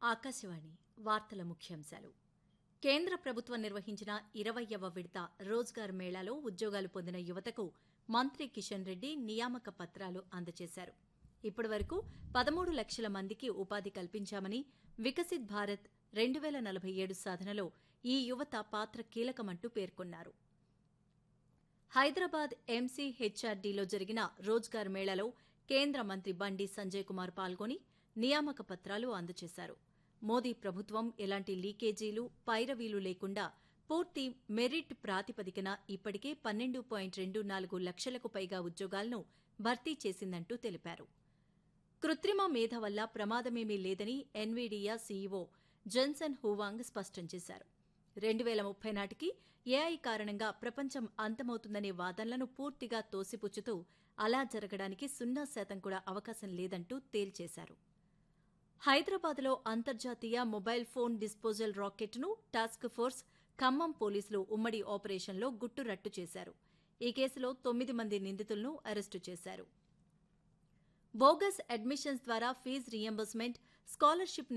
ఆకాశవాణి వార్తల ముఖ్యాంశాలు కేంద్ర ప్రభుత్వం నిర్వహించిన ఇరవయ్యవ విడత రోజ్గార్ మేళాలో ఉద్యోగాలు పొందిన యువతకు మంత్రి కిషన్ రెడ్డి నియామక పత్రాలు అందజేశారు ఇప్పటివరకు పదమూడు లక్షల మందికి ఉపాధి కల్పించామని వికసిత్ భారత్ రెండు వేల నలభై ఏడు సాధనలో ఈ యువత పాత్ర కీలకమంటూ పేర్కొన్నారు హైదరాబాద్ ఎంసీ హెచ్ఆర్డీలో జరిగిన రోజ్గార్ మేళాలో కేంద్ర మంత్రి బండి సంజయ్ కుమార్ పాల్గొని నియామక పత్రాలు అందజేశారు మోదీ ప్రభుత్వం ఎలాంటి లీకేజీలు పైరవీలు లేకుండా పూర్తి మెరిట్ ప్రాతిపదికన ఇప్పటికే పన్నెండు పాయింట్ రెండు నాలుగు లక్షలకు పైగా ఉద్యోగాలను భర్తీ చేసిందంటూ తెలిపారు కృత్రిమ మేధ వల్ల ప్రమాదమేమీ లేదని ఎన్వీడియా సీఈఓ జన్సన్ హూవాంగ్ స్పష్టం చేశారు రెండు వేల ముప్పై నాటికి ఏఐ కారణంగా ప్రపంచం అంతమవుతుందనే వాదనలను పూర్తిగా తోసిపుచ్చుతూ అలా జరగడానికి సున్నా శాతం కూడా అవకాశం లేదంటూ తేల్చేశారు హైదరాబాద్లో అంతర్జాతీయ మొబైల్ ఫోన్ డిస్పోజల్ రాకెట్ను టాస్క్ ఫోర్స్ ఖమ్మం పోలీసులు ఉమ్మడి ఆపరేషన్లో గుట్టురట్టు చేశారు ఈ కేసులో తొమ్మిది మంది నిందితులను అరెస్టు చేశారు బోగస్ అడ్మిషన్స్ ద్వారా ఫీజు రియంబర్స్మెంట్ స్కాలర్షిప్